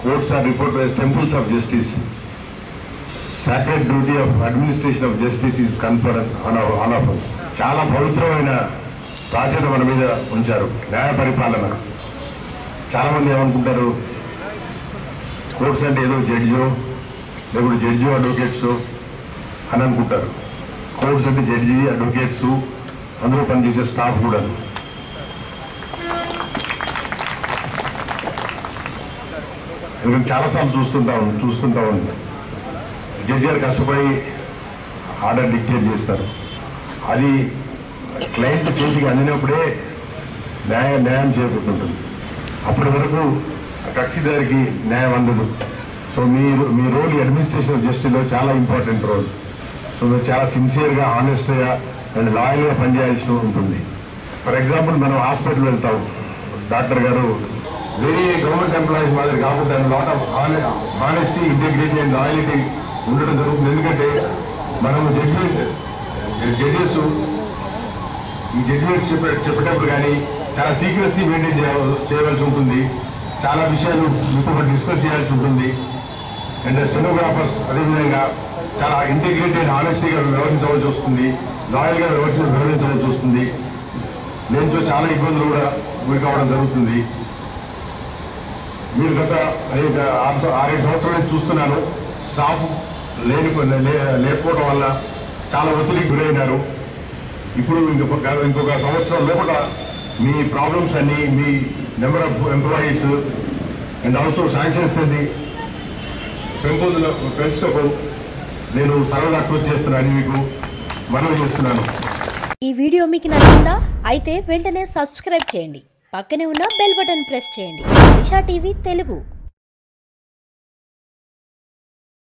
courts are referred to as temples of justice. Sacred duty of administration of justice is conferred on our, all of us. చాలా పవిత్రమైన బాధ్యత మన మీద ఉంచారు న్యాయ పరిపాలన చాలా మంది ఏమనుకుంటారు కోర్ట్స్ అంటే ఏదో జడ్జో లేకపోతే జడ్జో అడ్వకేట్స్ అని అనుకుంటారు కోర్ట్స్ అంటే జడ్జి అడ్వకేట్స్ అందులో పనిచేసే స్టాఫ్ కూడా ఎందుకంటే చాలాసార్లు చూస్తుంటా ఉంది చూస్తుంటా ఉంది జడ్జి గారు కష్టపడి ఆర్డర్ డిక్టేట్ చేస్తారు అది క్లయింట్ చేతికి అందినప్పుడే న్యాయ న్యాయం చేకూరుతుంటుంది అప్పటి వరకు ఆ కక్షిదారికి న్యాయం అందదు సో మీరు మీ రోల్ అడ్మినిస్ట్రేషన్ ఆఫ్ జస్టిస్లో చాలా ఇంపార్టెంట్ రోల్ సో మీరు చాలా సిన్సియర్గా ఆనెస్ట్గా అండ్ లాయల్గా పనిచేయాల్సి ఉంటుంది ఫర్ ఎగ్జాంపుల్ మనం హాస్పిటల్ వెళ్తాం డాక్టర్ గారు వెరీ గవర్నమెంట్ ఎంప్లాయీస్ మాదిరి కాకుండా lot of honesty integrity and loyalty ఉండడం జరుగుతుంది ఎందుకంటే మనము జడ్జిమెంట్ జడ్జెస్ ఈ జడ్జిమెంట్ చెప్పే చెప్పేటప్పుడు కానీ చాలా సీక్రెసీ మెయింటైన్ చేయవలసి ఉంటుంది చాలా విషయాలు ఇప్పుడు డిస్కస్ చేయాల్సి ఉంటుంది అండ్ స్టెనోగ్రాఫర్స్ అదేవిధంగా చాలా ఇంటిగ్రేటెడ్ ఆనెస్టీగా వ్యవహరించవలసి వస్తుంది లాయల్గా వ్యవహరించ వ్యవహరించవలసి వస్తుంది దీంతో చాలా ఇబ్బందులు కూడా గురి కావడం జరుగుతుంది మీరు గత అనేక ఆరు ఆరేడు సంవత్సరాల నుంచి చూస్తున్నాను స్టాఫ్ లేని లే- లేకపోవడం వల్ల చాలా ఒత్తిడికి గురైనారు ఇప్పుడు ఇంకొక ఇంకొక సంవత్సరం లోపల మీ ప్రాబ్లమ్స్ అన్ని మీ number of employees and also sanctions అన్ని పెంపొందిన పెంచుటకు నేను సరదా కృషి చేస్తున్నాను మీకు మనవి చేస్తున్నాను ఈ వీడియో మీకు నచ్చిందా అయితే వెంటనే సబ్స్క్రైబ్ చేయండి పక్కనే ఉన్న బెల్ బటన్ ప్రెస్ చేయండి దిశా టీవీ తెలుగు